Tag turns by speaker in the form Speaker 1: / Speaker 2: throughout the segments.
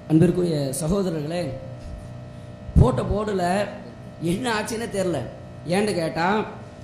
Speaker 1: அன்பிற்குரிய சகோதரர்களே போட்ட போர்டில் என்ன ஆச்சுன்னே தெரில ஏன்னு கேட்டால்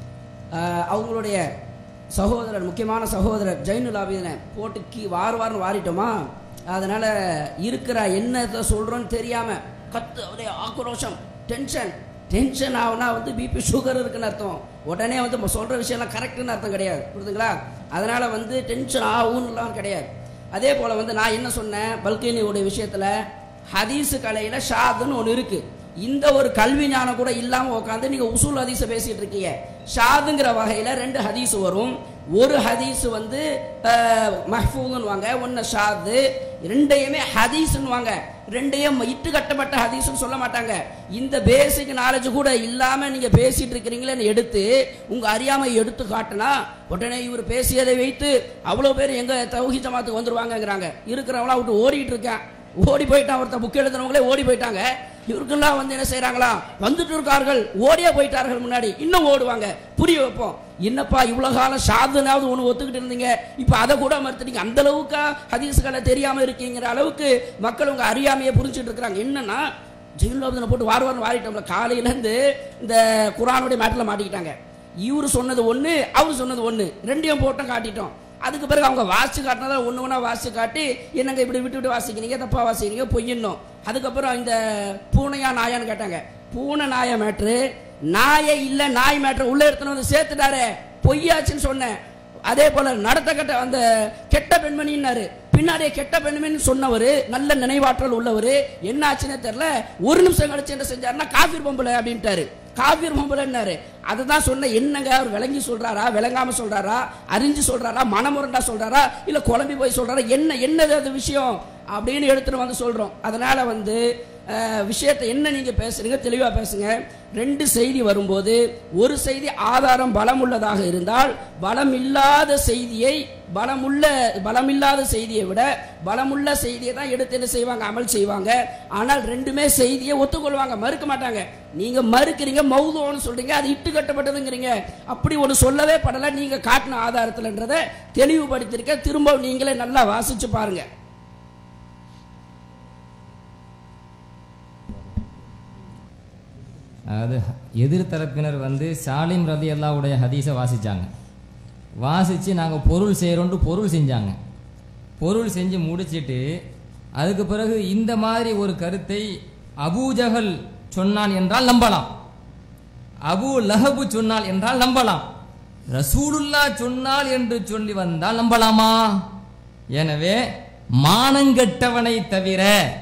Speaker 1: அவங்களுடைய சகோதரர் முக்கியமான சகோதரர் ஜெயினுல் ஆபிதனை போட்டு கீ வார் வார்னு வாரிட்டோமா அதனால் இருக்கிற என்னத்தை சொல்கிறோன்னு தெரியாமல் கத்து அப்படியே ஆக்ரோஷம் டென்ஷன் டென்ஷன் ஆகுனா வந்து பிபி சுகர் இருக்குன்னு அர்த்தம் உடனே வந்து நம்ம சொல்கிற விஷயம்லாம் கரெக்டுன்னு அர்த்தம் கிடையாது புரியுதுங்களா அதனால் வந்து டென்ஷன் ஆகுன்னுலாம் கிடையாது அதே போல் வந்து நான் என்ன சொன்னேன் பல்கினியுடைய விஷயத்தில் ஹதீஸு கலையில் ஷாதுன்னு ஒன்று இருக்குது இந்த ஒரு கல்வி ஞானம் கூட இல்லாமல் உட்காந்து நீங்கள் உசூல் ஹதீஸை பேசிகிட்டு இருக்கீங்க ஷாதுங்கிற வகையில் ரெண்டு ஹதீஸ் வரும் ஒரு ஹதீஸ் வந்து மஹ்ஃபூதுன்னுவாங்க ஒன்று ஷாது ரெண்டையுமே ஹதீஸ்னுவாங்க ரெண்டையும் இட்டு கட்டப்பட்ட ஹதீஸ்னு சொல்ல மாட்டாங்க இந்த பேசிக் நாலேஜ் கூட இல்லாமல் நீங்கள் பேசிட்டு இருக்கிறீங்களேன்னு எடுத்து உங்கள் அறியாமை எடுத்து காட்டினா உடனே இவர் பேசியதை வைத்து அவ்வளோ பேர் எங்கள் தௌஹி ஜமாத்துக்கு வந்துருவாங்கங்கிறாங்க இருக்கிறவங்களாம் விட்டு ஓடிட்டு இருக்கேன் ஓடி போயிட்டான் ஒருத்தர் புக் எழுதுனவங்களே ஓடி போயிட்டாங்க இவருக்கெல்லாம் வந்து என்ன செய்றாங்களா வந்துட்டு இருக்கார்கள் ஓடியே போயிட்டார்கள் முன்னாடி இன்னும் ஓடுவாங்க புரிய வைப்போம் என்னப்பா இவ்வளவு காலம் சாதனாவது ஒன்று ஒத்துக்கிட்டு இருந்தீங்க இப்போ அதை கூட மறுத்துட்டீங்க அந்த அளவுக்கா ஹதீஸ்களை தெரியாம இருக்கீங்கிற அளவுக்கு மக்கள் உங்க அறியாமையை புரிஞ்சுட்டு இருக்கிறாங்க என்னன்னா ஜெயிலாபதினை போட்டு வார வாரம் வாரிட்டோம்ல காலையிலேருந்து இந்த குரானுடைய மேட்டில் மாட்டிக்கிட்டாங்க இவரு சொன்னது ஒன்று அவரு சொன்னது ஒன்று ரெண்டையும் போட்டோம் காட்டிட்டோம் அதுக்கு பிறகு அவங்க வாசிச்சு காட்டினதை ஒன்று ஒன்றா வாசிச்சு காட்டி என்னங்க இப்படி விட்டு விட்டு வாசிக்கிறீங்க தப்பா வாசிக்கிறீங்க பொய்யணும் அதுக்கப்புறம் இந்த பூனையா நாயான்னு கேட்டாங்க பூனை நாய மேட்ரு நாயே இல்லை நாய் மேட்ரு உள்ள எடுத்துன்னு வந்து சேர்த்துட்டாரு பொய்யாச்சுன்னு சொன்னேன் அதே போல நடத்த கட்ட அந்த கெட்ட பெண்மணின்னாரு பின்னாடியே கெட்ட பெண்மணி சொன்னவர் நல்ல நினைவாற்றல் உள்ளவர் என்ன ஆச்சுன்னே தெரியல ஒரு நிமிஷம் கழிச்சு என்ன செஞ்சாருன்னா காஃபீர் பொம்பளை அப்படின்ட்டாரு காஃபீர் பொம்பளைன்னாரு அதுதான் சொன்ன என்னங்க அவர் விளங்கி சொல்றாரா விளங்காம சொல்றாரா அறிஞ்சு சொல்றாரா மனமுரண்டா சொல்றாரா இல்ல குழம்பி போய் சொல்றாரா என்ன என்னது அது விஷயம் அப்படின்னு எடுத்துட்டு வந்து சொல்றோம் அதனால வந்து அஹ், விஷயத்தை என்ன நீங்க பேசுறீங்க தெளிவா பேசுங்க ரெண்டு செய்தி வரும்போது ஒரு செய்தி ஆதாரம் பலம் உள்ளதாக இருந்தால் பலம் இல்லாத செய்தியை பலமுள்ள பலமில்லாத செய்தியை விட பலமுள்ள செய்தியை தான் எடுத்து என்ன செய்வாங்க அமல் செய்வாங்க ஆனால் ரெண்டுமே செய்தியை ஒத்துக்கொள்வாங்க மறுக்க மாட்டாங்க நீங்க மறுக்கிறீங்க மௌதுவம்னு சொல்றீங்க அது இட்டு கட்டப்பட்டதுங்கிறீங்க அப்படி ஒன்று சொல்லவே படல நீங்க காட்டின ஆதாரத்தில்ன்றதை தெளிவுபடுத்திருக்க திரும்ப நீங்களே நல்லா வாசிச்சு பாருங்க
Speaker 2: அதாவது எதிர்த்தரப்பினர் வந்து சாலிம் ரதி அல்லாவுடைய ஹதீஸை வாசிச்சாங்க வாசித்து நாங்கள் பொருள் செய்கிறோன்ட்டு பொருள் செஞ்சாங்க பொருள் செஞ்சு முடிச்சிட்டு அதுக்கு பிறகு இந்த மாதிரி ஒரு கருத்தை அபூஜஹல் சொன்னான் என்றால் நம்பலாம் அபு லஹபு சொன்னால் என்றால் நம்பலாம் ரசூலுல்லா சொன்னால் என்று சொல்லி வந்தால் நம்பலாமா எனவே மானங்கெட்டவனை தவிர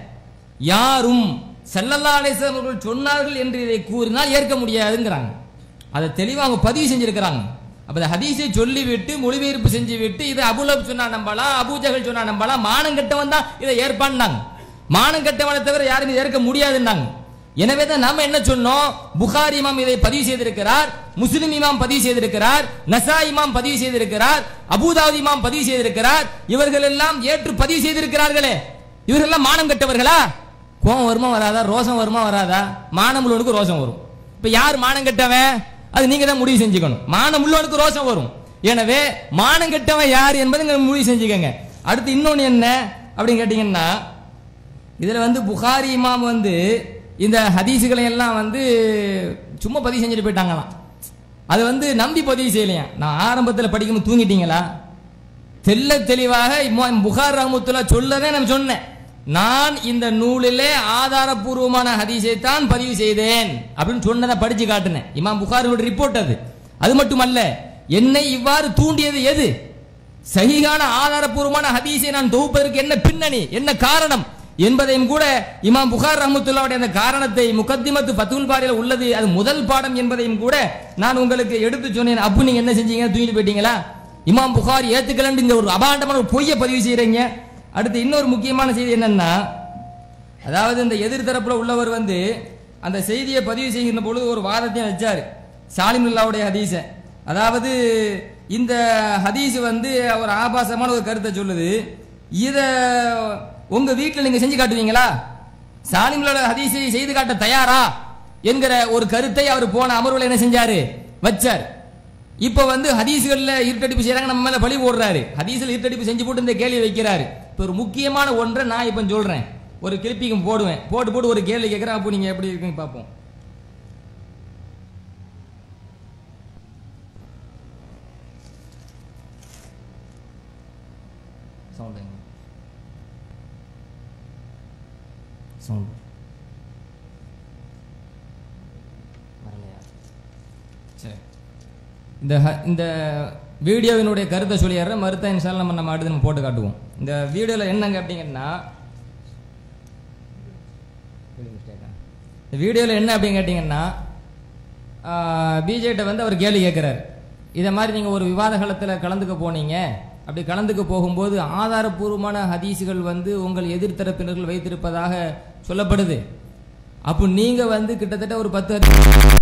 Speaker 2: யாரும் ஸல்லல்லாஹு அலைஹி வஸல்லம் அவர்கள் சொன்னார்கள் என்று இதை கூறினால் ஏற்க முடியாதுங்கிறாங்க அதை தெளிவாக அவங்க பதிவு செஞ்சிருக்கிறாங்க அப்ப இந்த ஹதீஸை சொல்லிவிட்டு மொழிபெயர்ப்பு செஞ்சு விட்டு இதை அபுலப் சொன்னா நம்பலாம் அபூஜகல் சொன்னா நம்பலாம் மானங்கெட்டவன் தான் இதை ஏற்பான்னாங்க மானங்கெட்டவனை தவிர யாரும் இதை ஏற்க முடியாதுன்னாங்க எனவே தான் நாம என்ன சொன்னோம் புகாரி இமாம் இதை பதிவு செய்திருக்கிறார் முஸ்லிம் இமாம் பதிவு செய்திருக்கிறார் நசா இமாம் பதிவு செய்திருக்கிறார் அபூதாவுத் இமாம் பதிவு செய்திருக்கிறார் இவர்கள் எல்லாம் ஏற்று பதிவு செய்திருக்கிறார்களே இவர்கள் எல்லாம் மானம் கெட்டவர்களா கோபம் வருமா வராதா ரோசம் வருமா வராதா மானம் உள்ளவனுக்கு ரோசம் வரும் இப்ப யார் மானம் கெட்டவன் அது நீங்க தான் முடிவு செஞ்சுக்கணும் மானம் உள்ளவனுக்கு ரோசம் வரும் எனவே மானம் கெட்டவன் யார் என்பதை நீங்க முடிவு செஞ்சுக்கங்க அடுத்து இன்னொன்னு என்ன அப்படின்னு கேட்டீங்கன்னா இதுல வந்து புகாரி இமாம் வந்து இந்த ஹதீஸுகளை எல்லாம் வந்து சும்மா பதிவு செஞ்சுட்டு போயிட்டாங்களாம் அது வந்து நம்பி பதிவு செய்யலையா நான் ஆரம்பத்தில் படிக்கும்போது தூங்கிட்டீங்களா தெல்ல தெளிவாக இமாம் புகார் ரஹமத்துல்லா சொல்லவே நான் சொன்னேன் நான் இந்த நூலிலே ஆதாரபூர்வமான ஹதீஸை தான் பதிவு செய்தேன் அப்படின்னு சொன்னதை படிச்சு காட்டினேன் இமாம் புகாரினுடைய ரிப்போர்ட் அது அது மட்டுமல்ல என்னை இவ்வாறு தூண்டியது எது சகிகான ஆதாரபூர்வமான ஹதீஸை நான் தொகுப்பதற்கு என்ன பின்னணி என்ன காரணம் என்பதையும் கூட இமாம் புகார் ரஹமத்துல்லாவுடைய அந்த காரணத்தை முகத்திமத்து ஃபத்துல் பாரியில் உள்ளது அது முதல் பாடம் என்பதையும் கூட நான் உங்களுக்கு எடுத்து சொன்னேன் அப்பு நீங்க என்ன செஞ்சீங்க தூங்கிட்டு போயிட்டீங்களா இமாம் புகார் ஏத்துக்கலன்னு இந்த ஒரு அபாண்டமான ஒரு பொய்யை பதிவு செய்யறீங்க அடுத்து இன்னொரு முக்கியமான செய்தி என்னன்னா அதாவது இந்த எதிர்த்தரப்புல உள்ளவர் வந்து அந்த செய்தியை பதிவு செய்கின்ற பொழுது ஒரு வாதத்தையும் வச்சாரு சாலிமுல்லாவுடைய ஹதீஸை அதாவது இந்த ஹதீஸ் வந்து ஒரு ஆபாசமான ஒரு கருத்தை சொல்லுது இத உங்க வீட்டில் நீங்க செஞ்சு காட்டுவீங்களா சாலிமுல்லோட ஹதீஸை செய்து காட்ட தயாரா என்கிற ஒரு கருத்தை அவர் போன அமர்வுல என்ன செஞ்சாரு வச்சார் இப்ப வந்து ஹதீஸ்கள்ல இருட்டடிப்பு செய்யறாங்க நம்ம மேல பழி போடுறாரு ஹதீஸ்ல இருட்டடிப்பு செஞ்சு போட்டு இந்த கேள்வி வைக்கிறாரு இப்ப ஒரு முக்கியமான ஒன்றை நான் இப்ப சொல்றேன் ஒரு கிளிப்பிங் போடுவேன் போட்டு போட்டு ஒரு கேள்வி கேட்குறேன் அப்போ நீங்க எப்படி இருக்குன்னு பார்ப்போம் சவுண்ட் சவுண்ட் வரலையா சரி இந்த ஹ- இந்த வீடியோவினுடைய கருத்தை சொல்லிடுறேன் மறுத்த இன்ஷால் நம்ம நம்ம அடுத்து நம்ம போட்டு காட்டுவோம் இந்த வீடியோவில் என்னங்க அப்படிங்கன்னா இந்த வீடியோவில் என்ன அப்படின்னு கேட்டிங்கன்னா பிஜேட்ட வந்து அவர் கேள்வி கேட்குறாரு இதை மாதிரி நீங்கள் ஒரு விவாத களத்தில் கலந்துக்க போனீங்க அப்படி கலந்துக்க போகும்போது ஆதாரபூர்வமான ஹதீஸுகள் வந்து உங்கள் எதிர்த்தரப்பினர்கள் வைத்திருப்பதாக சொல்லப்படுது அப்போ நீங்கள் வந்து கிட்டத்தட்ட ஒரு பத்து ஹதீஸ்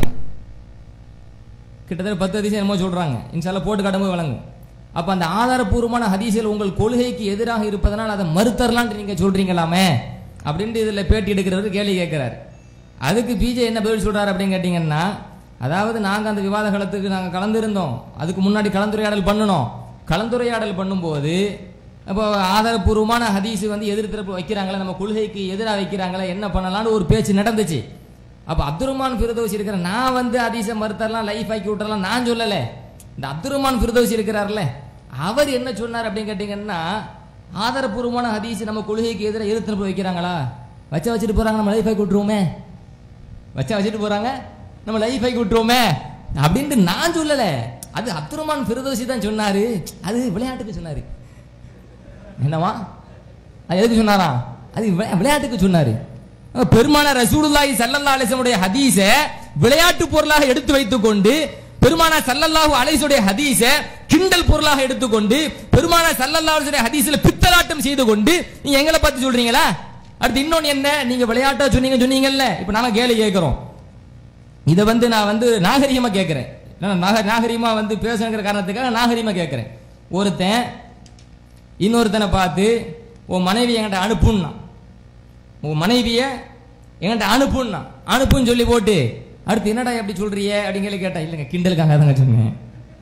Speaker 2: கிட்டத்தட்ட பத்து ஹதீஸ் என்னமோ சொல்றாங்க இன்ஷால்லா போட்டு காட்டும்போது வழங்கும் அப்ப அந்த ஆதாரபூர்வமான ஹதீஸில் உங்கள் கொள்கைக்கு எதிராக இருப்பதனால் அதை மறுத்தரலான்ட்டு நீங்க சொல்றீங்களாமே அப்படின்ட்டு இதுல பேட்டி எடுக்கிறவர் கேள்வி கேட்கிறாரு அதுக்கு பிஜே என்ன பதில் சொல்றாரு அப்படின்னு கேட்டீங்கன்னா அதாவது நாங்க அந்த விவாத களத்துக்கு நாங்க கலந்திருந்தோம் அதுக்கு முன்னாடி கலந்துரையாடல் பண்ணணும் கலந்துரையாடல் பண்ணும்போது அப்போ ஆதாரபூர்வமான ஹதீஸ் வந்து எதிர்த்தரப்பு வைக்கிறாங்களே நம்ம கொள்கைக்கு எதிராக வைக்கிறாங்களே என்ன பண்ணலாம்னு ஒரு பேச்சு நடந்துச்சு அப்ப அப்துல் ரஹ்மான் ஃபிரதோசி இருக்கிற நான் வந்து ஹதீஸை மறுத்தரலாம் லைஃப் ஆக்கி விட்டுறலாம் நான் சொல்லல இந்த அப்துல் ரஹ்மான் ஃபிரதோசி இருக்கிறார்ல அவர் என்ன சொன்னார் அப்படின்னு கேட்டீங்கன்னா ஆதாரபூர்வமான ஹதீஸ் நம்ம கொள்கைக்கு எதிராக எதிர்த்து வைக்கிறாங்களா வச்ச வச்சுட்டு போறாங்க நம்ம லைஃப் ஆக்கி விட்டுருவோமே வச்சா வச்சுட்டு போறாங்க நம்ம லைஃப் ஆக்கி விட்டுருவோமே அப்படின்ட்டு நான் சொல்லல அது அப்துல் ரஹ்மான் ஃபிரதோசி தான் சொன்னாரு அது விளையாட்டுக்கு சொன்னாரு என்னவா அது எதுக்கு சொன்னாரா அது விளை- விளையாட்டுக்கு சொன்னாரு அஹ் பெருமான ரசூலுல்லாஹி ஸல்லல்லாஹு அலைஹி வஸல்லம் உடைய ஹதீஸை விளையாட்டு பொருளாக எடுத்து வைத்துக்கொண்டு பெருமானா சல்லல்லாஹு அலைஹிடைய ஹதீஸை கிண்டல் பொருளாக எடுத்துக்கொண்டு பெருமானா சல்லல்லாஹு அலைஹி ஹதீஸ்ல பித்தலாட்டம் செய்து கொண்டு நீங்க எங்களை பார்த்து சொல்றீங்களா அடுத்து இன்னொன்னு என்ன நீங்க விளையாட்டா சொன்னீங்க சொன்னீங்கல்ல இப்ப நாம கேள்வி கேட்கிறோம் இதை வந்து நான் வந்து நாகரிகமா கேட்கிறேன் நான் நாக நாகரிகமா வந்து பேசுங்கிற காரணத்துக்காக நாகரிகமா கேட்கிறேன் ஒருத்தன் இன்னொருத்தனை பார்த்து உன் மனைவி என்கிட்ட அனுப்புன்னா உன் மனைவிய என்கிட்ட அனுப்புன்னா அனுப்புன்னு சொல்லி போட்டு அடுத்து என்னடா எப்படி சொல்றிய அப்படின்னு சொல்லி கேட்டா இல்லைங்க கிண்டலுக்காக தாங்க சொன்னேன்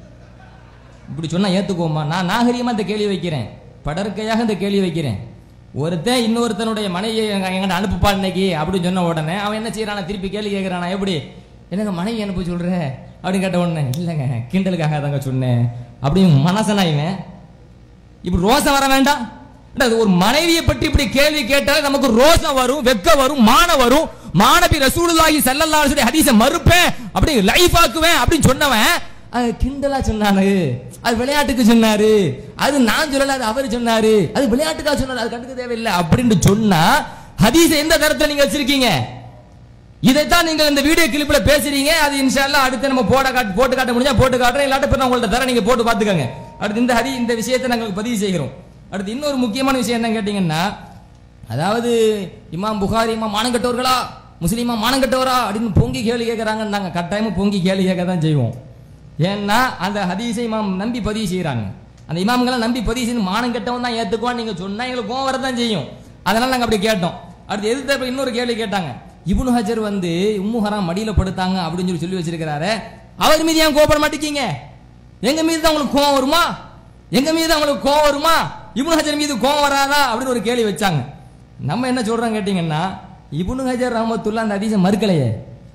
Speaker 2: இப்படி சொன்னா ஏத்துக்கோமா நான் நாகரிகமா இந்த கேள்வி வைக்கிறேன் படற்கையாக இந்த கேள்வி வைக்கிறேன் ஒருத்தன் இன்னொருத்தனுடைய மனைவியை எங்க- என்கிட்ட அனுப்புப்பா இன்னைக்கு அப்படின்னு சொன்ன உடனே அவன் என்ன செய்யறானா திருப்பி கேள்வி கேட்கறானா எப்படி என்னங்க மனைவி அனுப்ப சொல்ற அப்படின்னு கேட்ட உடனே இல்லைங்க கிண்டலுக்காக தாங்க சொன்னேன் அப்படின்னு மனசனா இவன் இப்படி ரோசம் வர வேண்டாம் இல்ல, அது ஒரு மனைவியை பற்றி இப்படி கேள்வி கேட்டாலே நமக்கு ரோசம் வரும் வெக்க வரும் மான வரும் மாணவி ரசூலுல்லாஹி ஸல்லல்லாஹு அலைஹி வஸல்லம் ஹதீஸை மறுப்பேன் அப்படி லைஃப் ஆக்குவேன் அப்படின்னு சொன்னவன் அது கிண்டலா சொன்னானு அது விளையாட்டுக்கு சொன்னாரு அது நான் சொல்லல அது அவர் சொன்னாரு அது விளையாட்டுக்கா சொன்னாரு அது கண்டுக்க தேவையில்லை அப்படின்னு சொன்னா ஹதீஸை எந்த தரத்துல நீங்க வச்சிருக்கீங்க இதைத்தான் நீங்க இந்த வீடியோ கிளிப்ல பேசுறீங்க அது இன்ஷால்லா அடுத்து நம்ம போட காட்டு போட்டு காட்ட முடிஞ்சா போட்டு காட்டுறேன் இல்லாட்ட பிறகு நான் உங்கள்ட்ட தர நீங்க போட்டு பாத்துக்கோங்க அடுத்து இந்த ஹரி இந்த விஷயத்தை நாங்கள் பதிவு செய்கிறோம் அடுத்து இன்னொரு முக்கியமான விஷயம் என்ன கேட்டீங்கன்னா அதாவது இமாம் புகாரி இமாம் மானங்கட்டவர்களா முஸ்லீமா மானங்கட்டவரா அப்படின்னு பொங்கி கேள்வி கேட்கறாங்க நாங்க கட்டாயமா பொங்கி கேள்வி கேட்க தான் செய்வோம் ஏன்னா அந்த ஹதீஸை இமாம் நம்பி பதிவு செய்யறாங்க அந்த இமாம்களை நம்பி பதிவு செய்து மானம் கெட்டவன் தான் ஏத்துக்குவான் நீங்க சொன்னா எங்களுக்கு கோவம் வரதான் செய்யும் அதனால நாங்க அப்படி கேட்டோம் அடுத்து எதிர்த்து இன்னொரு கேள்வி கேட்டாங்க இப்னு ஹஜர் வந்து உம்மு ஹராம் மடியில படுத்தாங்க அப்படின்னு சொல்லி சொல்லி வச்சிருக்கிறாரு அவர் மீது ஏன் கோபப்பட மாட்டேங்கீங்க எங்க மீது தான் உங்களுக்கு கோவம் வருமா எங்க மீது தான் உங்களுக்கு கோவம் வருமா இப்னு ஹஜர் மீது கோவம் வராதா அப்படின்னு ஒரு கேள்வி வச்சாங்க நம்ம என்ன சொல்றோம் கேட்டீங்கன்னா இப்னு ஹஜர் ரஹமத்துல்லா அந்த அதிசயம் மறுக்கலையே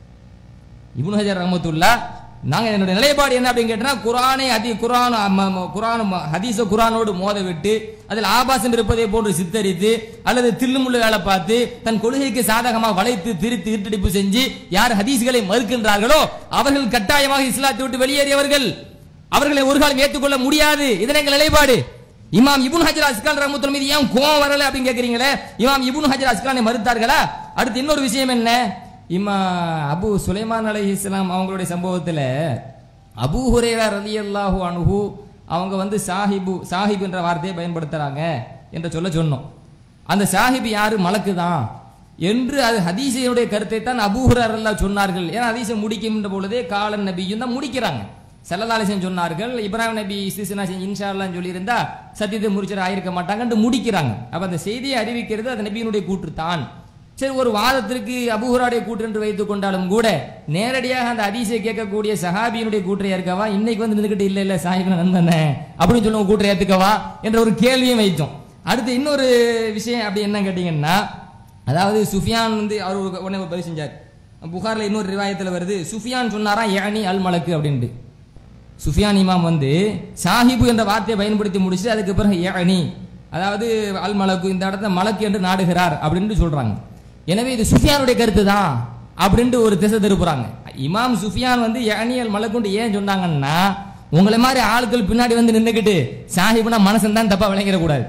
Speaker 2: இப்னு ஹஜர் ரஹமத்துல்லா நாங்க என்னுடைய நிலைப்பாடு என்ன அப்படின்னு கேட்டா குரானை அதி குரான் ம- ம- குரான் ம- ஹதீஸ குரானோடு மோத விட்டு அதில் ஆபாசம் இருப்பதை போன்று சித்தரித்து அல்லது தில்லுமுள்ளு வேலை பார்த்து தன் கொள்கைக்கு சாதகமா வளைத்து திரித்து இருட்டடிப்பு செஞ்சு யார் ஹதீஸ்களை மறுக்கின்றார்களோ அவர்கள் கட்டாயமாக இஸ்லாத்தை விட்டு வெளியேறியவர்கள் அவர்களை ஒரு காலம் ஏற்றுக்கொள்ள முடியாது இதன் எங்கள் நிலைப்பாடு இமாம் இபுன் ஹஜர் அஸ்கான் ரஹமத்துல் மீது ஏன் கோவம் வரல அப்படின்னு கேக்குறீங்களே இமாம் இபுன் ஹஜர் அஸ்கானை மறுத்தார்களா அடுத்து இன்னொரு விஷயம் என்ன இம்மா அபு சுலைமான் அலை இஸ்லாம் அவங்களுடைய சம்பவத்துல அபூ ஹுரேரா ரலியல்லாஹு அன்ஹு அவங்க வந்து சாஹிபு சாஹிப் என்ற வார்த்தையை பயன்படுத்துறாங்க என்று சொல்ல சொன்னோம் அந்த சாஹிப் யாரு மலக்கு தான் என்று அது ஹதீஸையுடைய கருத்தை தான் அபூஹுரர் அல்லாஹ் சொன்னார்கள் ஏன்னா ஹதீஸை முடிக்கின்ற பொழுதே காலன் நபியும் தான் முடிக்கிறாங்க செல்லதாலிசன் சொன்னார்கள் இப்ராஹிம் நபி இஸ்திஸ்னா செஞ்சு இன்ஷா அல்லாஹ்னு சொல்லியிருந்தா சத்தியத்தை முறிச்சர் ஆயிருக்க மாட்டாங்கன்னு முடிக்கிறாங்க அப்ப அந்த செய்தியை அறிவிக்கிறது அது நபியினுடைய கூற்று தான் சரி ஒரு வாதத்திற்கு அபூஹுராடைய கூற்று என்று வைத்துக் கொண்டாலும் கூட நேரடியாக அந்த ஹதீஸை கேட்கக்கூடிய சஹாபியினுடைய கூற்றை ஏற்கவா இன்னைக்கு வந்து நின்றுகிட்டு இல்ல இல்ல சாஹிப் நண்பனே அப்படின்னு சொல்லுவோம் கூற்றை ஏத்துக்கவா என்ற ஒரு கேள்வியும் வைத்தோம் அடுத்து இன்னொரு விஷயம் அப்படி என்ன கேட்டீங்கன்னா அதாவது சுஃபியான் வந்து அவர் ஒரு உடனே ஒரு பதில் செஞ்சார் புகார்ல இன்னொரு ரிவாயத்தில் வருது சுஃபியான் சொன்னாரா ஏனி அல் மலக்கு அப்படின்ட்டு சுஃபியான் இமாம் வந்து சாஹிபு என்ற வார்த்தையை பயன்படுத்தி முடிச்சுட்டு அதுக்கு பிறகு ஏனி அதாவது அல் மலக்கு இந்த இடத்துல மலக்கு என்று நாடுகிறார் அப்படின்ட்டு சொல்றாங்க எனவே இது சுஃபியானுடைய கருத்து தான் அப்படின்ட்டு ஒரு திசை திருப்புறாங்க இமாம் சுஃபியான் வந்து ஏனி அல் மலக்குன்ட்டு ஏன் சொன்னாங்கன்னா உங்களை மாதிரி ஆட்கள் பின்னாடி வந்து நின்றுக்கிட்டு சாஹிபுனா மனசன் தான் தப்பா விளங்கிடக்கூடாது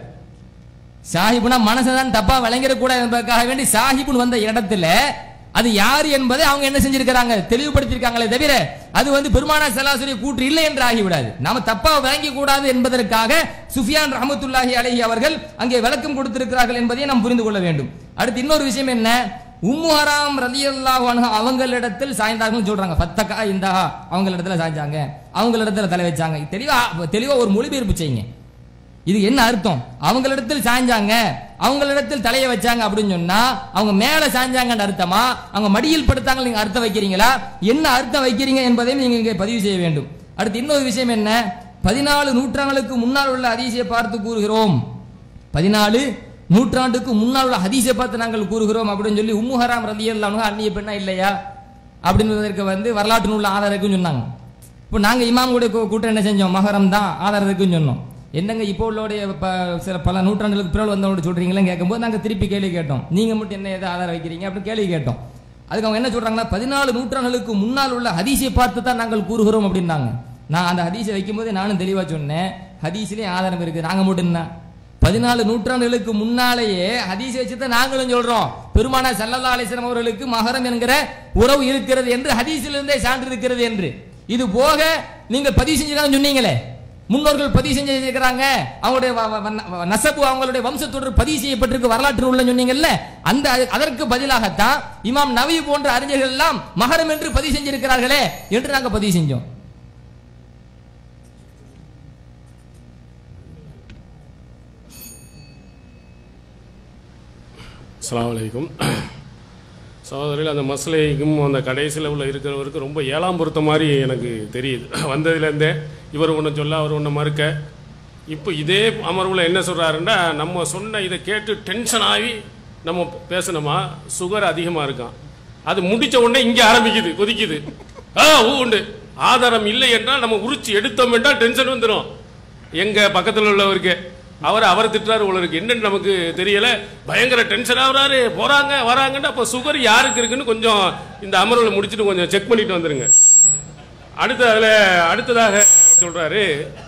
Speaker 2: சாஹிபுனா மனசை தான் தப்பா விளங்கிடக்கூடாது என்பதற்காக வேண்டி சாஹிபுன் வந்த இடத்துல அது யார் என்பதை அவங்க என்ன செஞ்சிருக்கிறாங்க தெளிவுபடுத்தியிருக்காங்களே தவிர அது வந்து பெருமானா சலாசுரி கூற்று இல்லை என்று ஆகிவிடாது நாம தப்பா விளங்கி கூடாது என்பதற்காக சுஃபியான் ரஹமத்துல்லாஹி அலைஹி அவர்கள் அங்கே விளக்கம் கொடுத்திருக்கிறார்கள் என்பதை நாம் புரிந்து கொள்ள வேண்டும் அடுத்து இன்னொரு விஷயம் என்ன உம்மு ஹராம் ரலியல்லாஹு அன்ஹா அவங்களிடத்தில் சாய்ந்தார்கள் சொல்றாங்க ஃபத்தகா இந்தஹா அவங்களிடத்துல சாய்ஞ்சாங்க அவங்களிடத்துல தலை வச்சாங்க தெளிவா தெளிவா ஒரு மொழிபெயர்ப்பு செய்யுங்க இது என்ன அர்த்தம் அவங்களிடத்தில் சாய்ஞ்சாங்க அவங்களிடத்தில் தலையை வச்சாங்க அப்படின்னு சொன்னா அவங்க மேல சாய்ஞ்சாங்கன்னு அர்த்தமா அவங்க மடியில் படுத்தாங்க நீங்க அர்த்தம் வைக்கிறீங்களா என்ன அர்த்தம் வைக்கிறீங்க என்பதையும் நீங்க இங்கே பதிவு செய்ய வேண்டும் அடுத்து இன்னொரு விஷயம் என்ன பதினாலு நூற்றாண்டுகளுக்கு முன்னால் உள்ள ஹதீஸை பார்த்து கூறுகிறோம் பதினாலு நூற்றாண்டுக்கு முன்னால் உள்ள ஹதீஸை பார்த்து நாங்கள் கூறுகிறோம் அப்படின்னு சொல்லி உம்மு ஹராம் ரலியல்லாஹு அந்நிய பெண்ணா இல்லையா அப்படின்றதற்கு வந்து வரலாற்று நூல் ஆதாரம் இருக்குன்னு சொன்னாங்க இப்போ நாங்க இமாம் கூட கூ- கூட்டம் என்ன செஞ்சோம் மகரம் தான் ஆதாரம் இருக்குன்னு சொன்னோம் என்னங்க இப்போ உள்ளோடைய ப- சில பல நூற்றாண்டுகளுக்கு பிறகு வந்தவங்க சொல்றீங்களேன்னு கேட்கும்போது நாங்க திருப்பி கேள்வி கேட்டோம் நீங்க மட்டும் என்ன எதை ஆதாரம் வைக்கிறீங்க அப்படின்னு கேள்வி கேட்டோம் அதுக்கு அவங்க என்ன சொல்றாங்கன்னா பதினாலு நூற்றாண்டுகளுக்கு முன்னால் உள்ள ஹதீஸை பார்த்து தான் நாங்கள் கூறுகிறோம் அப்படின்னாங்க நான் அந்த ஹதீஸை வைக்கும்போது நானும் தெளிவா சொன்னேன் ஹதீஸ்லயே ஆதாரம் இருக்கு நாங்க மட்டும் என்ன பதினாலு நூற்றாண்டுகளுக்கு முன்னாலேயே ஹதீஸ் வச்சு தான் நாங்களும் சொல்றோம் பெருமானா சல்லல்லா அலிஸ்லாம் அவர்களுக்கு மகரம் என்கிற உறவு இருக்கிறது என்று ஹதீஸிலிருந்தே சான்று இருக்கிறது என்று இது போக நீங்க பதிவு செஞ்சுதான் சொன்னீங்களே முன்னோர்கள் பதிவு செஞ்சு இருக்கிறாங்க அவங்களுடைய வ- வ- வ- நசபு அவங்களுடைய வம்சத்தொடர் பதிவு செய்யப்பட்டிருக்கு வரலாற்று உள்ள சொன்னீங்கல்ல அந்த அதற்கு பதிலாகத்தான் இமாம் நவி போன்ற அறிஞர்கள் எல்லாம் மகரம் என்று பதிவு செஞ்சிருக்கிறார்களே என்று நாங்க பதிவு செஞ்சோம்
Speaker 3: அஸ்ஸலாமு அலைக்கும் சகோதரில் அந்த மஸ்லைக்கும் அந்த கடைசியில் உள்ள இருக்கிறவருக்கு ரொம்ப ஏழாம் பொறுத்த மாதிரி எனக்கு தெரியுது வந்ததுலேருந்தே இவர் ஒன்று சொல்ல அவர் ஒன்று மறுக்க இப்போ இதே அமர்வில் என்ன சொல்கிறாருன்னா நம்ம சொன்ன இதை கேட்டு டென்ஷன் ஆகி நம்ம பேசணுமா சுகர் அதிகமாக இருக்கான் அது முடிச்ச உடனே இங்கே ஆரம்பிக்குது கொதிக்குது ஆ ஊ உண்டு ஆதாரம் இல்லை என்றால் நம்ம உரிச்சு எடுத்தோம் என்றால் டென்ஷன் வந்துடும் எங்க பக்கத்தில் உள்ளவருக்கு அவர் அவர் திட்டுறாரு உள்ளவருக்கு என்னன்னு நமக்கு தெரியல பயங்கர டென்ஷன் ஆகுறாரு போறாங்க வராங்கன்னு அப்ப சுகர் யாருக்கு இருக்குன்னு கொஞ்சம் இந்த அமர்வில் முடிச்சுட்டு கொஞ்சம் செக் பண்ணிட்டு வந்துருங்க அடுத்த அதுல அடுத்ததாக சொல்றாரு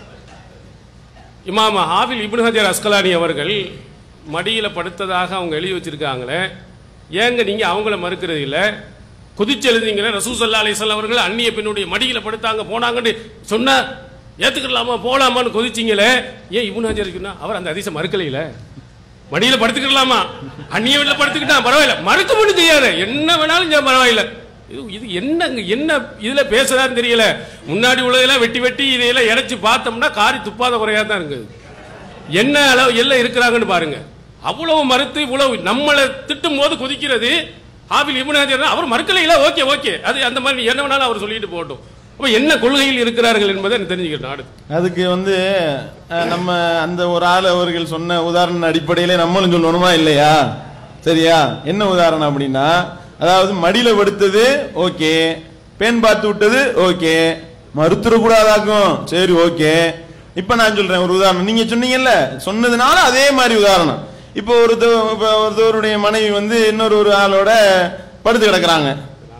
Speaker 3: இமாம் ஹாஃபில் இப்னு ஹஜர் அஸ்கலானி அவர்கள் மடியில் படுத்ததாக அவங்க எழுதி வச்சிருக்காங்களே ஏங்க நீங்க அவங்கள மறுக்கிறது இல்ல குதிச்சு எழுதிங்களே ரசூசல்லா அலிஸ்லாம் அவர்கள் அந்நிய பெண்ணுடைய மடியில் படுத்தாங்க போனாங்கன்னு சொன்ன ஏத்துக்கலாமா போலாமான்னு கொதிச்சிங்களே ஏன் இப்னு ஹஜர் இருக்குன்னா அவர் அந்த அதிசயம் மறுக்கலையில மடியில படுத்துக்கலாமா அந்நிய வீட்டில் படுத்துக்கிட்டா பரவாயில்ல மறுக்க மட்டும் தெரியாது என்ன வேணாலும் செய்ய பரவாயில்ல இது இது என்னங்க என்ன இதுல பேசுறாருன்னு தெரியல முன்னாடி உள்ளதெல்லாம் வெட்டி வெட்டி இதையெல்லாம் இறைச்சி பார்த்தோம்னா காரி துப்பாத குறையா தான் இருக்குது என்ன அளவு எல்லாம் இருக்கிறாங்கன்னு பாருங்க அவ்வளவு மறுத்து இவ்வளவு நம்மளை திட்டும் போது கொதிக்கிறது ஆபில் இப்னு ஹஜர் அவர் மறுக்கலையில ஓகே ஓகே அது அந்த மாதிரி என்ன வேணாலும் அவர் சொல்லிட்டு போகட்டும் அப்ப என்ன கொள்கையில் இருக்கிறார்கள் என்பதை எனக்கு தெரிஞ்சுக்கிட்டோம் அடுத்து
Speaker 4: அதுக்கு வந்து அஹ், நம்ம அந்த ஒரு ஆள் அவர்கள் சொன்ன உதாரண அடிப்படையிலே நம்மளும் சொல்லணுமா இல்லையா சரியா என்ன உதாரணம் அப்படின்னா அதாவது மடியில படுத்தது ஓகே பெண் பார்த்து விட்டது ஓகே மறுத்துட கூடாதாக்கும் சரி ஓகே இப்ப நான் சொல்றேன் ஒரு உதாரணம் நீங்க சொன்னீங்கல்ல சொன்னதுனால அதே மாதிரி உதாரணம் இப்போ ஒருத்த இப்ப ஒருத்தவருடைய மனைவி வந்து இன்னொரு ஒரு ஆளோட படுத்து கிடக்குறாங்க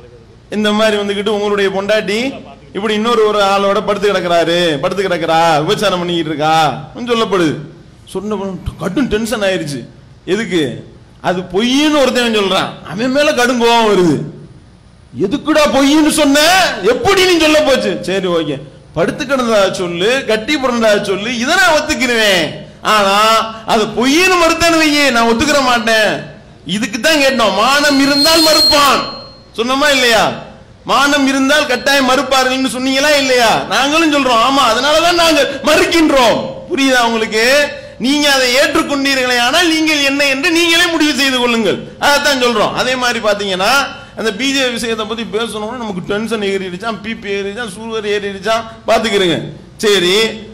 Speaker 4: இந்த மாதிரி வந்துகிட்டு உங்களுடைய பொண்டாட்டி இப்படி இன்னொரு ஒரு ஆளோட படுத்து கிடக்குறாரு படுத்து கிடக்குறா விபச்சாரம் பண்ணிக்கிட்டு இருக்கா ன்னு சொல்லப்படுது சொன்ன பிறகு கடும் டென்ஷன் ஆயிருச்சு எதுக்கு அது பொய்ன்னு ஒருத்தன் சொல்றான் அவன் மேல கடும் கோவம் வருது எதுக்குடா பொய்ன்னு சொன்ன எப்படி நீ சொல்ல போச்சு சரி ஓகே படுத்து கிடந்ததா சொல்லு கட்டி புரண்டா சொல்லு இதை நான் ஒத்துக்கிறேன் ஆனா அது பொய்ன்னு மறுத்தேன்னு வையே நான் ஒத்துக்கிற மாட்டேன் இதுக்கு தான் கேட்டோம் மானம் இருந்தால் மறுப்பான் சொன்னோமா இல்லையா மானம் இருந்தால் கட்டாயம் மறுப்பார்கள்னு சொன்னீங்களா இல்லையா நாங்களும் சொல்றோம் ஆமா அதனாலதான் நாங்க மறுக்கின்றோம் புரியுதா உங்களுக்கு நீங்க அதை ஏற்றுக்கொண்டீர்களே ஆனால் நீங்கள் என்ன என்று நீங்களே முடிவு செய்து கொள்ளுங்கள் அதைத்தான் சொல்றோம் அதே மாதிரி பாத்தீங்கன்னா அந்த பிஜே விஷயத்தை பத்தி பேசணும்னா நமக்கு டென்ஷன் ஏறிடுச்சான் பிபி ஏறிடுச்சான் சூழல் ஏறிடுச்சான் பாத்துக்கிறேங்க சரி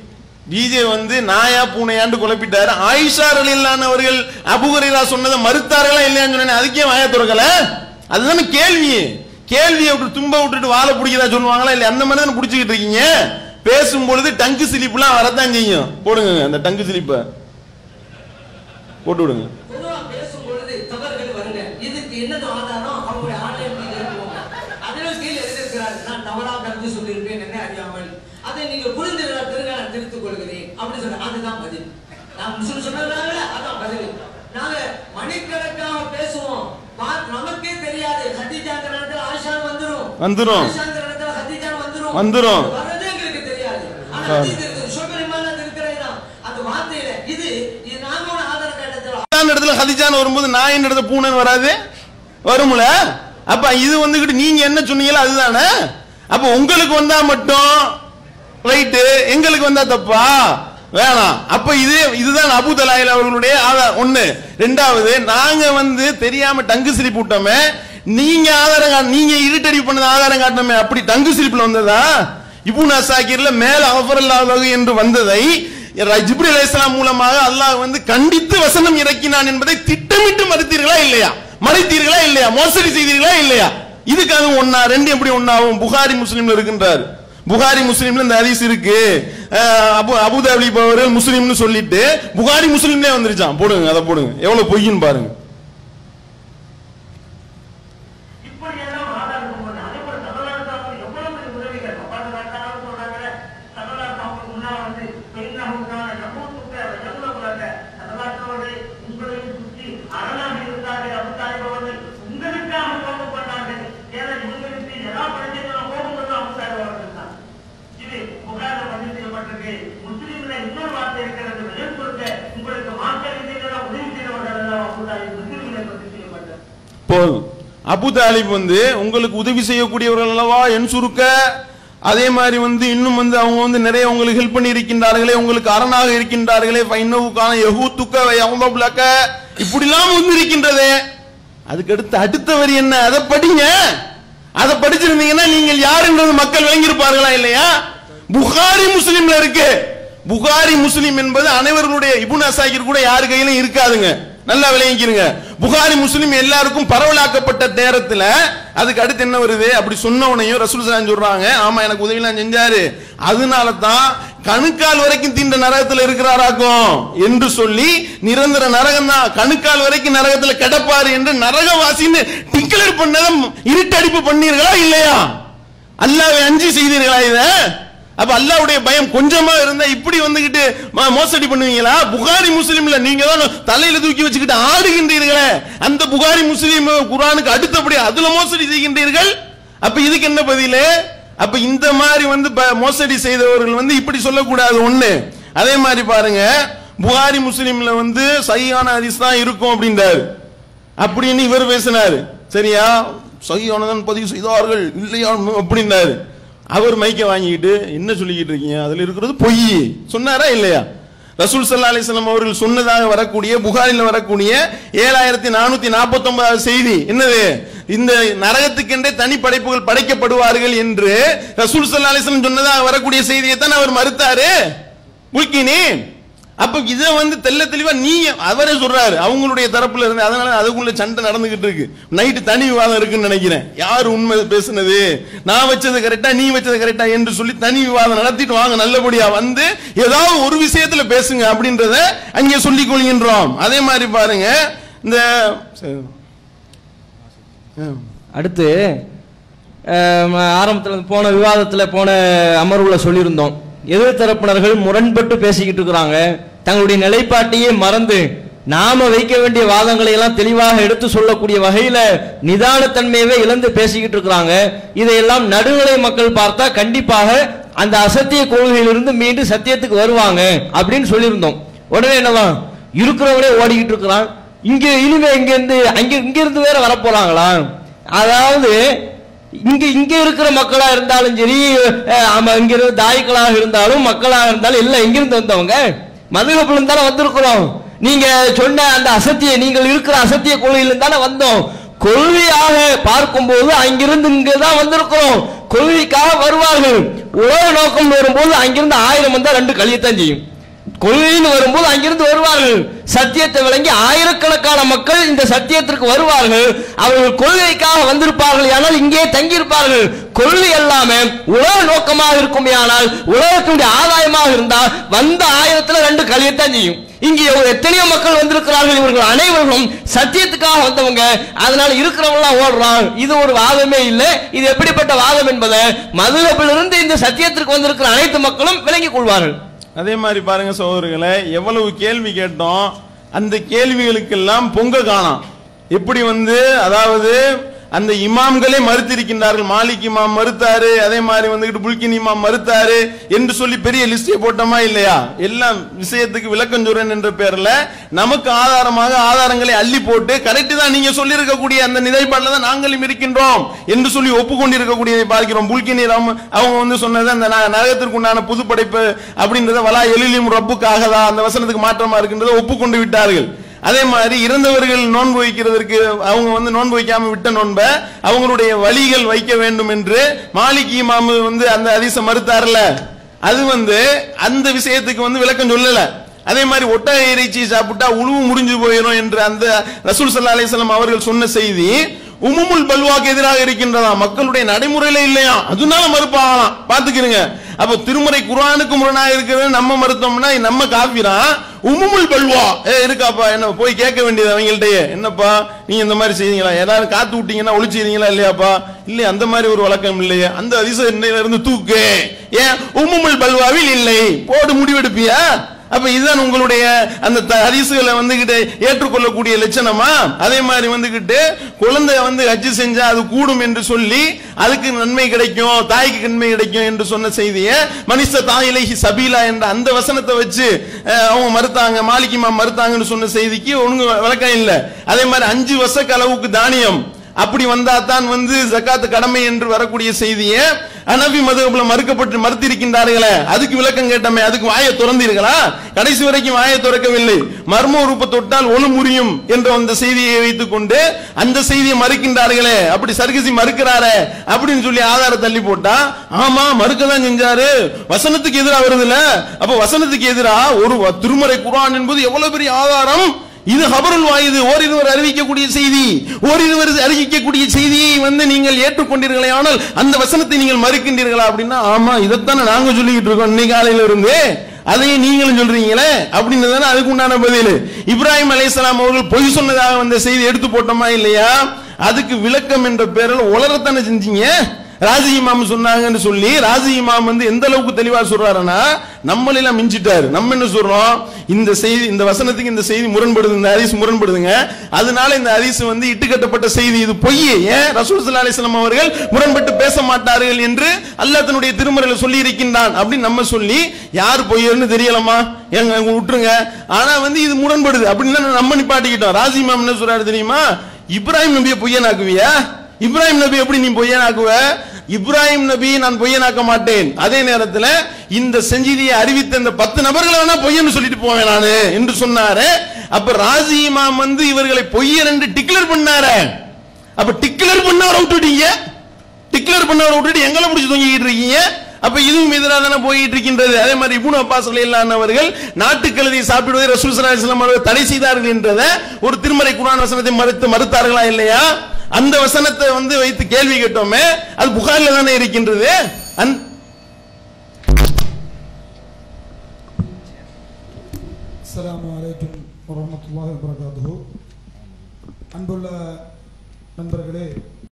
Speaker 4: டிஜே வந்து நாயா பூனையாண்டு குழப்பிட்டாரு ஆயிஷா ரலியல்லாஹு அவர்கள் அபுஹுரைரா சொன்னதை மறுத்தார்களா இல்லையான்னு சொன்னேன் அதுக்கே வாய திறக்கல அதுதானே கேள்வி கேள்வியை விட்டு தும்ப விட்டுட்டு வாழை பிடிக்கிறதா சொல்லுவாங்களா இல்ல அந்த மாதிரி தானே பிடிச்சிக்கிட்டு இருக்கீங்க பேசும் பொழுது டங்கு சிலிப்புலாம் வரத்தான் செய்யும் போடுங்க அந்த டங்கு சிலிப்பை போட்டு விடுங்க
Speaker 5: பொதுவா பேசும் பொழுது தவறுகள் வருங்க இதுக்கு என்னது ஆதாரம் அவருடைய ஆலயம் மீது இருக்குவோங்க அதில் கீழே எழுதியிருக்கிறார் நான் தவறா கருத்து சொல்லியிருப்பேன் என்ன அறியாமல் அதை நீங்கள் புரிந்து திருங்க நான் திருத்திக் கொள்கிறேன் அப்படி சொன்ன அதுதான் பதில் நான் முஸ்லிம் சொன்னதுனால அதான் பதில் நாங்க மணிக்கணக்காக பேசுவோம் பா- நமக்கே தெரியாது ஹதீஜாங்கிற இடத்துல ஆயிஷா வந்துரும்
Speaker 4: வந்துரும்.
Speaker 5: ஆயிஷாங்கிற இடத்துல ஹதீஜா வந்துரும்
Speaker 4: வந்துரும்.
Speaker 5: வர்றது எங்களுக்கு தெரியாது ஆனா ஹதீஸ் இருக்குது சுபரிமான இருக்கிறது அந்த வார்த்தையில இது இது நாங்க ஒரு ஆதார கட்டத்தில்
Speaker 4: அந்த இடத்துல ஹதிஜான் வரும்போது நான் என்ன இடத்துல பூனைன்னு வராது வரும்ல அப்ப இது வந்துகிட்டு நீங்க என்ன சொன்னீங்களோ அதுதானே அப்ப உங்களுக்கு வந்தா மட்டும் ரைட்டு எங்களுக்கு வந்தா தப்பா வேணாம் அப்ப இது இதுதான் அபு தலாயில் அவர்களுடைய ஆதாரம் ஒண்ணு ரெண்டாவது நாங்க வந்து தெரியாம டங்கு சிரிப்பு விட்டோமே நீங்க ஆதாரம் கா- நீங்க இருட்டடி பண்ணது ஆதாரம் காட்டணுமே அப்படி டங்கு சிரிப்புல வந்ததா இபுன் அசாக்கிர்ல மேல அகஃபரல்லாஹு என்று வந்ததை ஜிப்ரி அலைஹிஸ்ஸலாம் மூலமாக அல்லாஹ் வந்து கண்டித்து வசனம் இறக்கினான் என்பதை திட்டமிட்டு மறுத்தீர்களா இல்லையா மறைத்தீர்களா இல்லையா மோசடி செய்தீர்களா இல்லையா இதுக்கு அது ஒன்னா ரெண்டு எப்படி ஒன்னாகும் புகாரி முஸ்லீம்ல இருக்கின்றார் புகாரி முஸ்லீம்ல இந்த ஹதீஸ் இருக்கு அஹ் அபு அபுதாபி அவர்கள் முஸ்லீம்னு சொல்லிட்டு புகாரி முஸ்லீம்லயே வந்துருச்சான் போடுங்க அதை போடுங்க எவ்வளவு பொய்ன்னு பாருங்க
Speaker 6: இப்படி எல்லாம் ஆதாரம் கொண்டு அதே போல தமிழ்நாடு எவ்வளவு பெரிய உதவிகள் அப்பாடு நாட்டாலும் சொல்றாங்க தமிழ்நாடு அவங்களுக்கு முன்னால் வந்து பெண்ணாக சமூகத்துக்கு எவ்வளவு தமிழ்நாட்டோடு உங்களையும் சுற்றி அரணாக இருந்தார்கள் அபுதாய்பவர்கள் உங்களுக்காக கோபப்பட்டார்கள் ஏன்னா இவங்களுக்கு எல்லா பிரச்சனைகளும் கோபம் அபுதாய்பவர்கள் தான் இது புகார பதிவு செய்யப்பட்டிருக்கு முஸ்லீம்ல இன்னொரு வார்த்தை இருக்கிறது வெளியே கொடுக்க உங்களுக்கு மாற்ற ரீதியில உதவி செய்தவர்கள் எல்லாம் அபுதாய் முஸ்லீம்களை பதிவு செய்யப்பட்டது
Speaker 4: போதும் அபு தாலிப் வந்து உங்களுக்கு உதவி செய்யக்கூடியவர்கள் அல்லவா என் சுருக்க அதே மாதிரி வந்து இன்னும் வந்து அவங்க வந்து நிறைய உங்களுக்கு ஹெல்ப் பண்ணி இருக்கின்றார்களே உங்களுக்கு அரணாக இருக்கின்றார்களே ஃபைனவுக்கான யஹூத்துக்க யஹூதப்லக்க இப்படிலாம் வந்து இருக்கின்றதே அதுக்கு அடுத்து அடுத்த வரி என்ன அதை படிங்க அதை படிச்சிருந்தீங்கன்னா நீங்கள் யாருன்றது மக்கள் விளங்கியிருப்பார்களா இல்லையா புகாரி முஸ்லிம்ல இருக்கு புகாரி முஸ்லிம் என்பது அனைவர்களுடைய இபுன் அசாகிர் கூட யாரு கையிலும் இருக்காதுங்க நல்லா விளங்கிக்கிறங்க புகாரி முஸ்லிம் எல்லாருக்கும் பரவலாக்கப்பட்ட நேரத்துல அதுக்கு அடுத்து என்ன வருது அப்படி சொன்னவனையும் ரசூல் சலாம் சொல்றாங்க ஆமா எனக்கு உதவிலாம் செஞ்சாரு அதனால தான் கணுக்கால் வரைக்கும் தீண்ட நரகத்துல இருக்கிறாராக்கும் என்று சொல்லி நிரந்தர நரகம் தான் கணுக்கால் வரைக்கும் நரகத்துல கிடப்பாரு என்று நரகவாசின்னு டிக்ளேர் பண்ணதை இருட்டடிப்பு பண்ணீர்களா இல்லையா அல்லாவை அஞ்சு செய்தீர்களா இத அப்ப அல்லாவுடைய பயம் கொஞ்சமா இருந்தா இப்படி வந்துகிட்டு ம- மோசடி பண்ணுவீங்களா புகாரி முஸ்லிம்ல நீங்க தான் தலையில தூக்கி வச்சுக்கிட்டு ஆடுகின்றீர்களே அந்த புகாரி முஸ்லிம் குரானுக்கு அடுத்தபடி அதுல மோசடி செய்கின்றீர்கள் அப்ப இதுக்கு என்ன பதிலு அப்ப இந்த மாதிரி வந்து ப- மோசடி செய்தவர்கள் வந்து இப்படி சொல்லக்கூடாது ஒண்ணு அதே மாதிரி பாருங்க புகாரி முஸ்லிம்ல வந்து சரியான ஹதீஸ் தான் இருக்கும் அப்படின்றாரு அப்படின்னு இவர் பேசினாரு சரியா சகியானதன் பதிவு செய்தார்கள் இல்லையா அப்படின்னாரு அவர் மைக்க வாங்கிக்கிட்டு என்ன சொல்லிக்கிட்டு இருக்கீங்க அதுல இருக்கிறது பொய் சொன்னாரா இல்லையா ரசூல் சல்லா அலிஸ்லாம் அவர்கள் சொன்னதாக வரக்கூடிய புகாரில் வரக்கூடிய ஏழாயிரத்தி நானூத்தி நாற்பத்தி ஒன்பதாவது செய்தி என்னது இந்த நரகத்துக்கென்றே தனி படைப்புகள் படைக்கப்படுவார்கள் என்று ரசூல் சல்லா அலிஸ்லாம் சொன்னதாக வரக்கூடிய செய்தியை தான் அவர் மறுத்தாரு முல்கினி அப்ப இத வந்து தெள்ள தெளிவா நீ அவரே சொல்றாரு அவங்களுடைய தரப்புல இருந்து அதனால அதுக்குள்ள சண்டை நடந்துகிட்டு இருக்கு நைட்டு தனி விவாதம் இருக்குன்னு நினைக்கிறேன் யார் உண்மை பேசுனது நான் வச்சது கரெக்டா நீ வச்சது கரெக்டா என்று சொல்லி தனி விவாதம் நடத்திட்டு வாங்க நல்லபடியா வந்து ஏதாவது ஒரு விஷயத்துல பேசுங்க அப்படின்றத அங்கே சொல்லிக் கொள்கின்றோம் அதே மாதிரி பாருங்க இந்த சரி. ஆ.
Speaker 7: அடுத்து ஆரம்பத்தில் போன விவாதத்தில் போன அமர்வுல சொல்லியிருந்தோம் எதிர் தரப்பினர்கள் முரண்பட்டு பேசிக்கிட்டு இருக்கிறாங்க தங்களுடைய நிலைப்பாட்டையே மறந்து நாம வைக்க வேண்டிய வாதங்களை எல்லாம் தெளிவாக எடுத்து சொல்லக்கூடிய வகையில நிதானத்தன்மையவே இழந்து பேசிக்கிட்டு இருக்கிறாங்க இதையெல்லாம் நடுநிலை மக்கள் பார்த்தா கண்டிப்பாக அந்த அசத்திய கொள்கையிலிருந்து மீண்டும் சத்தியத்துக்கு வருவாங்க அப்படின்னு சொல்லியிருந்தோம் உடனே என்னவா இருக்கிறவனே ஓடிக்கிட்டு இருக்கிறான் இங்க இனிமே இங்க இருந்து அங்க இங்க இருந்து வேற வரப்போறாங்களா அதாவது இங்க இங்க இருக்கிற மக்களா இருந்தாலும் சரி அஹ், ஆமா இங்க இருந்து தாய்க்களாக இருந்தாலும் மக்களாக இருந்தாலும் எல்லாம் எங்க இருந்து வந்தவங்க மதுகப்புல தானே வந்திருக்கிறோம் நீங்க சொன்ன அந்த அசத்திய நீங்கள் இருக்கிற அசத்திய கொள்கையில தானே வந்தோம் கொள்கையாக பார்க்கும்போது அங்கிருந்து இங்க தான் வந்திருக்கிறோம் கொள்கைக்காக வருவார்கள் உலக நோக்கம் வரும்போது அங்கிருந்து ஆயிரம் வந்தா ரெண்டு கழியத்தான் செய்யும் கொள்கைன்னு வரும்போது அங்கிருந்து வருவார்கள் சத்தியத்தை விளங்கி ஆயிரக்கணக்கான மக்கள் இந்த சத்தியத்திற்கு வருவார்கள் அவர்கள் கொள்கைக்காக வந்திருப்பார்கள் ஆனால் இங்கே தங்கியிருப்பார்கள் கொள்கை எல்லாம உலக நோக்கமாக இருக்குமே ஆனால் உலகத்தினுடைய ஆதாயமாக இருந்தால் வந்த ஆயிரத்துல ரெண்டு கழியத்தான் செய்யும் இங்கே எத்தனையோ மக்கள் வந்திருக்கிறார்கள் இவர்கள் அனைவரும் சத்தியத்துக்காக வந்தவங்க அதனால இருக்கிறவங்களாம் ஓடுறான் இது ஒரு வாதமே இல்லை இது எப்படிப்பட்ட வாதம் என்பதை மதுகப்பிலிருந்து இந்த சத்தியத்திற்கு வந்திருக்கிற அனைத்து மக்களும் விளங்கிக் கொள்வார்கள்
Speaker 4: அதே மாதிரி பாருங்க சகோதரர்களே எவ்வளவு கேள்வி கேட்டோம் அந்த கேள்விகளுக்கெல்லாம் பொங்க காணாம் எப்படி வந்து அதாவது அந்த இமாம்களே மறுத்திருக்கின்றார்கள் மாலிக் இமாம் மறுத்தாரு அதே மாதிரி வந்துகிட்டு புல்கின் இமாம் மறுத்தாரு என்று சொல்லி பெரிய லிஸ்டே போட்டோமா இல்லையா எல்லாம் விஷயத்துக்கு விளக்கம் சொல்றேன் என்ற பேர்ல நமக்கு ஆதாரமாக ஆதாரங்களை அள்ளி போட்டு கரெக்ட் தான் நீங்க சொல்லி இருக்கக்கூடிய அந்த நிலைப்பாடுல தான் நாங்களும் இருக்கின்றோம் என்று சொல்லி ஒப்புக்கொண்டிருக்கக்கூடியதை பார்க்கிறோம் புல்கினி ராம் அவங்க வந்து சொன்னது அந்த ந- நரகத்திற்கு உண்டான புது படைப்பு அப்படின்றத வலா எழிலும் ரப்புக்காகதா அந்த வசனத்துக்கு மாற்றமா இருக்கின்றதை ஒப்புக்கொண்டு விட்டார்கள் அதே மாதிரி இறந்தவர்கள் நோன்பு வைக்கிறதற்கு அவங்க வந்து நோன்பு வைக்காம விட்ட நோன்பை அவங்களுடைய வழிகள் வைக்க வேண்டும் என்று மாலிக் இமாம் வந்து அந்த அதிச மறுத்தார்ல அது வந்து அந்த விஷயத்துக்கு வந்து விளக்கம் சொல்லல அதே மாதிரி ஒட்டக இறைச்சி சாப்பிட்டா உழுவு முடிஞ்சு போயிடும் என்று அந்த ரசூல் சல்லா அலிஸ்லாம் அவர்கள் சொன்ன செய்தி உமுமுல் பல்வாக்கு எதிராக இருக்கின்றதா மக்களுடைய நடைமுறையில இல்லையா அதனால மறுப்பாகலாம் பாத்துக்கிறீங்க அப்ப திருமுறை குர்ஆனுக்கு முரணா இருக்கிறது நம்ம மறுத்தோம்னா நம்ம காப்பிரா உமுமுல் பல்வா ஏ இருக்காப்பா என்ன போய் கேட்க வேண்டியது அவங்கள்ட்டயே என்னப்பா நீங்க இந்த மாதிரி செய்தீங்களா ஏதாவது காத்து விட்டீங்கன்னா ஒளிச்சிருந்தீங்களா இல்லையாப்பா இல்ல அந்த மாதிரி ஒரு வழக்கம் இல்லையே அந்த அதிச இன்னையில இருந்து தூக்கு ஏன் உமுமுல் பல்வாவில் இல்லை போடு முடிவெடுப்பியா அப்ப இதுதான் உங்களுடைய அந்த த- ஹதீசுகளை வந்துகிட்டு ஏற்றுக்கொள்ளக்கூடிய லட்சணமா அதே மாதிரி வந்துகிட்டு குழந்தை வந்து ஹஜ்ஜு செஞ்சா அது கூடும் என்று சொல்லி அதுக்கு நன்மை கிடைக்கும் தாய்க்கு நன்மை கிடைக்கும் என்று சொன்ன செய்தியை மனித தாயிலேஹி சபீலா என்ற அந்த வசனத்தை வச்சு அஹ், அவங்க மறுத்தாங்க மாலிகிமா மறுத்தாங்கன்னு சொன்ன செய்திக்கு ஒழுங்கு விளக்கம் இல்லை அதே மாதிரி அஞ்சு வருஷக்கு அளவுக்கு தானியம் அப்படி வந்தா தான் வந்து ஜக்காத்து கடமை என்று வரக்கூடிய செய்தியை அனபி மதுகப்புல மறுக்கப்பட்டு மறுத்திருக்கின்றார்களே அதுக்கு விளக்கம் கேட்டமே அதுக்கு வாயை திறந்தீர்களா கடைசி வரைக்கும் வாயை திறக்கவில்லை மர்ம உறுப்பு தொட்டால் ஒளு முறியும் என்ற அந்த செய்தியை வைத்துக் கொண்டு அந்த செய்தியை மறுக்கின்றார்களே அப்படி சர்க்கசி மறுக்கிறாரே அப்படின்னு சொல்லி ஆதார தள்ளி போட்டா ஆமா மறுக்க தான் செஞ்சாரு வசனத்துக்கு எதிரா வருதுல அப்ப வசனத்துக்கு எதிரா ஒரு வ- திருமறை குர்ஆன் என்பது எவ்வளவு பெரிய ஆதாரம் இது ஹபருல் வாயுது ஓரிருவர் அறிவிக்கக்கூடிய செய்தி ஓரிருவர் அறிவிக்கக்கூடிய செய்தியை வந்து நீங்கள் ஏற்றுக்கொண்டீர்களே ஆனால் அந்த வசனத்தை நீங்கள் மறுக்கின்றீர்களா அப்படின்னா ஆமா இதைத்தானே நாங்க சொல்லிக்கிட்டு இருக்கோம் இன்னைக்கு காலையில இருந்து அதையும் நீங்களும் சொல்றீங்களே அப்படின்னு தானே அதுக்கு உண்டான பதில் இப்ராஹிம் அலைஹிஸ்ஸலாம் அவர்கள் பொய் சொன்னதாக வந்த செய்தி எடுத்து போட்டோமா இல்லையா அதுக்கு விளக்கம் என்ற பேரில் உலரத்தானே செஞ்சீங்க ராஜி இமாம் சொன்னாங்கன்னு சொல்லி ராஜி இமாம் வந்து எந்த அளவுக்கு தெளிவா சொல்றாருன்னா நம்மளெல்லாம் மிஞ்சிட்டாரு நம்ம என்ன சொல்றோம் இந்த செய்தி இந்த வசனத்துக்கு இந்த செய்தி முரண்படுது இந்த ஹதீஸ் முரண்படுதுங்க அதனால இந்த ஹதீஸ் வந்து இட்டுக்கட்டப்பட்ட செய்தி இது பொய் ஏன் ரசூல் ஸல்லல்லாஹு அலைஹி வஸல்லம் அவர்கள் முரண்பட்டு பேச மாட்டார்கள் என்று அல்லாஹ் தன்னுடைய திருமறையில சொல்லி இருக்கின்றான் அப்படின்னு நம்ம சொல்லி யார் பொய்யர்னு தெரியலமா எங்க விட்டுருங்க ஆனா வந்து இது முரண்படுது அப்படின்னு நம்ம நிப்பாட்டிக்கிட்டோம் ராஜி இமாம் என்ன சொல்றாரு தெரியுமா இப்ராஹிம் நபியை பொய்யனாக்குவியா இப்ராஹிம் நபி எப்படி நீ பொய்யனாக்குவ இப்ராஹிம் நபி நான் பொய்யனாக்க மாட்டேன் அதே நேரத்தில் இந்த செஞ்சிதியை அறிவித்த இந்த பத்து நபர்களை வேணா பொய்யன்னு சொல்லிட்டு போவேன் நானு என்று சொன்னாரு அப்ப ராஜி இமாம் வந்து இவர்களை பொய்யர் என்று டிக்ளேர் பண்ணாரு அப்ப டிக்ளேர் பண்ணவரை விட்டுட்டீங்க டிக்ளேர் பண்ணவரை விட்டுட்டு எங்களை பிடிச்சி தொங்கிட்டு இருக்கீங்க அப்ப இதுவும் எதிராக தானே போயிட்டு இருக்கின்றது அதே மாதிரி இப்னு அப்பாஸ் அவர்கள் நாட்டுக்கழுதி சாப்பிடுவதை ரசூல் ஸல்லல்லாஹு அலைஹி வஸல்லம் அவர்கள் தடை செய்தார்கள் என்றதை ஒரு திருமறை குர்ஆன் வசனத்தை மறுத்து மறுத்தார்களா இல்லையா அந்த வசனத்தை வந்து வைத்து கேள்வி கேட்டோமே அது புகாரில் தானே இருக்கின்றது அந்த
Speaker 8: அஸ்ஸலாமு அலைக்கும் வரஹ்மத்துல்லாஹி வபரகாத்துஹு அன்புள்ள நண்பர்களே